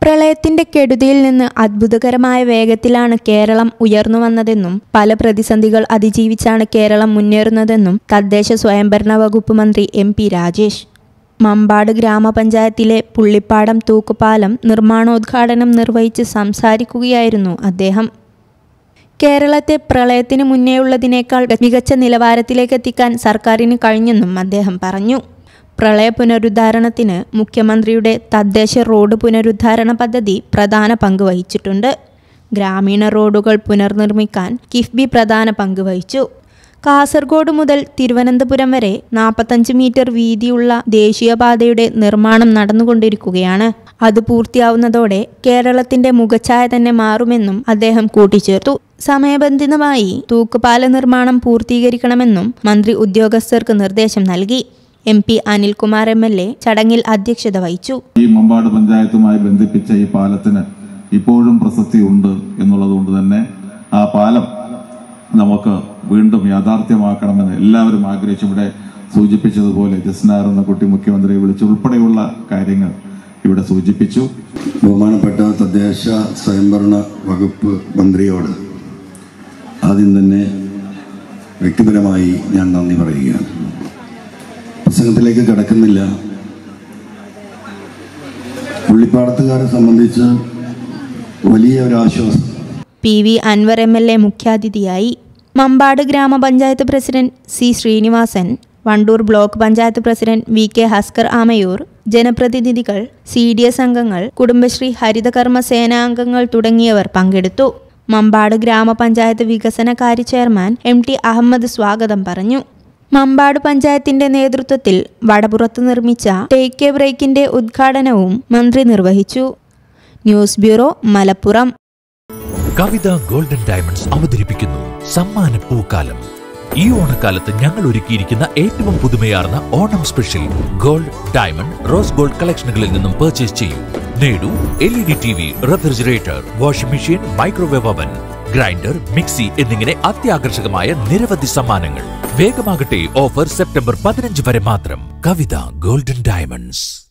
പ്രളയത്തിന്റെ കെടുതിയിൽ നിന്ന് അത്ഭുതകരമായ വേഗത്തിലാണ് കേരളം ഉയർന്നു വന്നതെന്നും പല പ്രതിസന്ധികൾ അതിജീവിച്ചാണ് കേരളം മുന്നേറുന്നതെന്നും തദ്ദേശ സ്വയംഭരണ വകുപ്പ് മന്ത്രി എം പി രാജേഷ് മമ്പാട് ഗ്രാമപഞ്ചായത്തിലെ പുള്ളിപ്പാടം തൂക്കുപാലം നിർമ്മാണോദ്ഘാടനം നിർവഹിച്ച് സംസാരിക്കുകയായിരുന്നു അദ്ദേഹം കേരളത്തെ പ്രളയത്തിന് മുന്നേയുള്ളതിനേക്കാൾ മികച്ച നിലവാരത്തിലേക്ക് എത്തിക്കാൻ സർക്കാരിന് കഴിഞ്ഞെന്നും അദ്ദേഹം പറഞ്ഞു പ്രളയ പുനരുദ്ധാരണത്തിന് മുഖ്യമന്ത്രിയുടെ തദ്ദേശ റോഡ് പുനരുദ്ധാരണ പദ്ധതി പ്രധാന പങ്ക് വഹിച്ചിട്ടുണ്ട് ഗ്രാമീണ റോഡുകൾ പുനർനിർമ്മിക്കാൻ കിഫ്ബി പ്രധാന പങ്ക് വഹിച്ചു കാസർഗോഡ് മുതൽ തിരുവനന്തപുരം വരെ നാൽപ്പത്തഞ്ച് മീറ്റർ വീതിയുള്ള ദേശീയപാതയുടെ നിർമ്മാണം നടന്നുകൊണ്ടിരിക്കുകയാണ് അത് പൂർത്തിയാവുന്നതോടെ കേരളത്തിന്റെ മുഖച്ഛായ തന്നെ മാറുമെന്നും അദ്ദേഹം കൂട്ടിച്ചേർത്തു സമയബന്ധിതമായി തൂക്കുപാല നിർമ്മാണം പൂർത്തീകരിക്കണമെന്നും മന്ത്രി ഉദ്യോഗസ്ഥർക്ക് നിർദ്ദേശം നൽകി M P Anilkumar M L A ചടങ്ങിൽ അധ്യക്ഷത വഹിച്ചു ഈ മമ്പാട് പഞ്ചായത്തുമായി ബന്ധിപ്പിച്ച ഈ പാലത്തിന് ഇപ്പോഴും പ്രസക്തി ഉണ്ട് എന്നുള്ളത് കൊണ്ട് തന്നെ ആ പാലം നമുക്ക് വീണ്ടും യാഥാർത്ഥ്യമാക്കണമെന്ന് എല്ലാവരും ആഗ്രഹിച്ചു ഇവിടെ സൂചിപ്പിച്ചതുപോലെ ജസ്നാർ എന്ന കുട്ടി മുഖ്യമന്ത്രിയെ വിളിച്ച് ഉൾപ്പെടെയുള്ള കാര്യങ്ങൾ ഇവിടെ സൂചിപ്പിച്ചു ബഹുമാനപ്പെട്ട തദ്ദേശ സ്വയംഭരണ വകുപ്പ് മന്ത്രിയോട് ആദ്യം തന്നെ വ്യക്തിപരമായി ഞാൻ നന്ദി പറയുകയാണ് പ്രസംഗത്തിലേക്ക് കടക്കുന്നില്ല പുള്ളിപ്പാടത്തുകാരെ സംബന്ധിച്ച് വലിയ ഒരു ആശ്വാസം P V Anvar M L A മുഖ്യാതിഥിയായി മമ്പാട് ഗ്രാമപഞ്ചായത്ത് president C Sreenivasan Vandoor block panchayat president V K Haskar Amayoor ജനപ്രതിനിധികൾ സി ഡി എസ് അംഗങ്ങൾ കുടുംബശ്രീ ഹരിതകർമ്മ സേനാംഗങ്ങൾ തുടങ്ങിയവർ പങ്കെടുത്തു മമ്പാട് ഗ്രാമപഞ്ചായത്ത് വികസനകാര്യ ചെയർമാൻ എം ടി അഹമ്മദ് സ്വാഗതം പറഞ്ഞു മമ്പാട് പഞ്ചായത്തിന്റെ നേതൃത്വത്തിൽ വടപുറത്ത് നിർമ്മിച്ച ടേക്ക് എ ബ്രേക്കിന്റെ ഉദ്ഘാടനവും മന്ത്രി നിർവഹിച്ചു news bureau Malappuram Kavitha golden diamonds അവതരിപ്പിക്കുന്നു സമ്മാന പൂക്കാലം ഈ ഓണക്കാലത്ത് ഞങ്ങൾ ഒരുക്കിയിരിക്കുന്ന ഏറ്റവും പുതുമയാർന്ന Onam special gold diamond rose gold കളക്ഷനുകളിൽ നിന്നും പർച്ചേസ് ചെയ്യൂ നേടൂ L E D T V refrigerator washing machine microwave oven grinder mixie എന്നിങ്ങനെ അത്യാകർഷകമായ നിരവധി സമ്മാനങ്ങൾ വേഗമാകട്ടെ ഓഫർ സെപ്റ്റംബർ പതിനഞ്ച് വരെ മാത്രം കവിത ഗോൾഡൻ ഡയമണ്ട്സ്